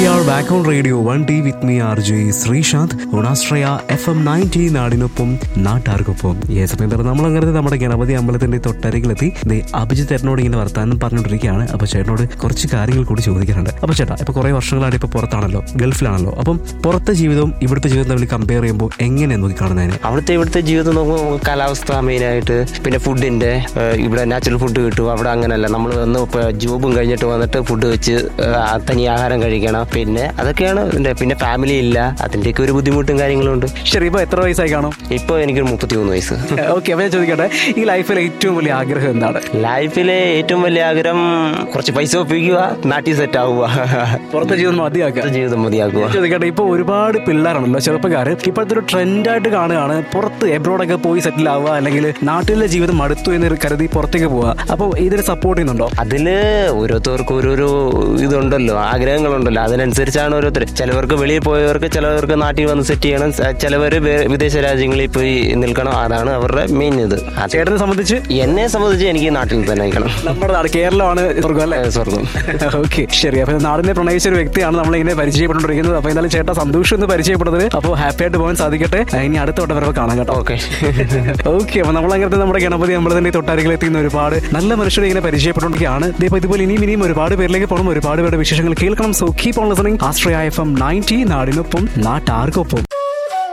R back on radio വൺ ടി with me R J Sreesanth ഓണാശ്രയ എഫ് എം നയൻറ്റി നാടിനൊപ്പം നാട്ടാർക്കൊപ്പം ഈ സമയത്ത് നമ്മൾ അങ്ങനെ നമ്മുടെ ഗണപതി അമ്പലത്തിന്റെ തൊട്ടരികിലെത്തി ദേ അഭിജിത്ത് ചേട്ടനോട് ഇങ്ങനെ വർത്താനം പറഞ്ഞുകൊണ്ടിരിക്കുകയാണ് അപ്പൊ ചേട്ടനോട് കുറച്ച് കാര്യങ്ങൾ കൂടി ചോദിക്കാനുണ്ട് അപ്പൊ ചേട്ടാ ഇപ്പൊ കുറെ വർഷങ്ങളായിട്ട് ഇപ്പൊ പുറത്താണല്ലോ ഗൾഫിലാണല്ലോ അപ്പം പുറത്തെ ജീവിതവും ഇവിടുത്തെ ജീവിതം തമ്മിൽ കമ്പയർ ചെയ്യുമ്പോൾ എങ്ങനെയാണ് നോക്കി കാണുന്നതിന് അവിടുത്തെ ഇവിടുത്തെ ജീവിതം നോക്കുമ്പോൾ നമുക്ക് കാലാവസ്ഥ മെയിനായിട്ട് പിന്നെ ഫുഡിന്റെ ഏഹ്, ഇവിടെ നാച്ചുറൽ ഫുഡ് കിട്ടും അവിടെ അങ്ങനെയല്ല നമ്മൾ വന്ന് ഇപ്പോൾ ജോബും കഴിഞ്ഞിട്ട് വന്നിട്ട് ഫുഡ് വെച്ച് ഏഹ്, ആ തനി ആഹാരം കഴിക്കണം പിന്നെ അതൊക്കെയാണ് ഇതിന്റെ പിന്നെ ഫാമിലി ഇല്ല അതിന്റെയൊക്കെ ഒരു ബുദ്ധിമുട്ടും കാര്യങ്ങളും ഉണ്ട് ശരി ഇപ്പൊ എത്ര വയസ്സായി കാണും ഇപ്പോൾ എനിക്കൊരു മുപ്പത്തി മൂന്ന് വയസ്സ് ഓക്കെ അപ്പൊ ഞാൻ ചോദിക്കട്ടെ ഈ ലൈഫിലെ ഏറ്റവും വലിയ ആഗ്രഹം എന്താണ് ലൈഫിലെ ഏറ്റവും വലിയ ആഗ്രഹം കുറച്ച് പൈസ ഒപ്പിക്കുക നാട്ടിൽ സെറ്റ് ആവുക പുറത്തെ ജീവിതം മതിയാക്കുക ജീവിതം മതിയാക്കുക ചോദിക്കട്ടെ ഇപ്പൊ ഒരുപാട് പിള്ളേരാണല്ലോ ചെറുപ്പക്കാര് ഇപ്പോഴത്തെ ഒരു ട്രെൻഡായിട്ട് കാണുകയാണ് പുറത്ത് എബ്രോഡൊക്കെ പോയി സെറ്റിൽ ആവുക അല്ലെങ്കിൽ നാട്ടിലെ ജീവിതം മടുത്തു എന്ന് കരുതി പുറത്തേക്ക് പോവുക അപ്പോൾ ഇതിന് സപ്പോർട്ട് ചെയ്യുന്നുണ്ടോ അതില് ഓരോരുത്തർക്കും ഓരോരോ ഇതുണ്ടല്ലോ ആഗ്രഹങ്ങളുണ്ടല്ലോ അതിനനുസരിച്ചാണ് ഓരോരുത്തർ ചിലവർക്ക് വെളിയിൽ പോയവർക്ക് ചിലവർക്ക് നാട്ടിൽ വന്ന് സെറ്റ് ചെയ്യണം ചിലവർ വിദേശ രാജ്യങ്ങളിൽ പോയി നിൽക്കണം അതാണ് അവരുടെ മെയിൻ ഇത് അത് ചേട്ടനെ സംബന്ധിച്ച് എന്നെ സംബന്ധിച്ച് എനിക്ക് നാട്ടിൽ തന്നെ നിൽക്കണം നമ്മുടെ നാട് കേരളമാണ് സ്വർഗം അല്ലേ ഏ, സ്വർഗം ഓക്കെ ശരി അപ്പൊ നാടിനെ പ്രണയിച്ച ഒരു വ്യക്തിയാണ് നമ്മൾ ഇങ്ങനെ പരിചയപ്പെട്ടുകൊണ്ടിരിക്കുന്നത് അപ്പൊ എന്തായാലും ചേട്ടാ സന്തോഷം എന്ന് പരിചയപ്പെടുന്നത് അപ്പോൾ ഹാപ്പി ആയിട്ട് പോകാൻ സാധിക്കട്ടെ ഇനി അടുത്ത വട്ടം വരവ് കാണാം കേട്ടോ ഓക്കെ ഓക്കെ അപ്പൊ നമ്മൾ അങ്ങനത്തെ നമ്മുടെ ഗണപതി അമ്പലത്തിന്റെ തൊട്ടരികിൽ എത്തുന്ന ഒരുപാട് നല്ല മനുഷ്യരെ ഇങ്ങനെ പരിചയപ്പെട്ടുകൊണ്ടിരിക്കുകയാണ് ഇതേപോലെ ഇതുപോലെ ഇനിയും ഇനിയും ഒരുപാട് പേരിലേക്ക് പോകണം ഒരുപാട് പേരുടെ വിശേഷങ്ങൾ കേൾക്കണം so keep on listening Ashraya F M ninety നാടിനൊപ്പം നാട്ടാർക്കൊപ്പം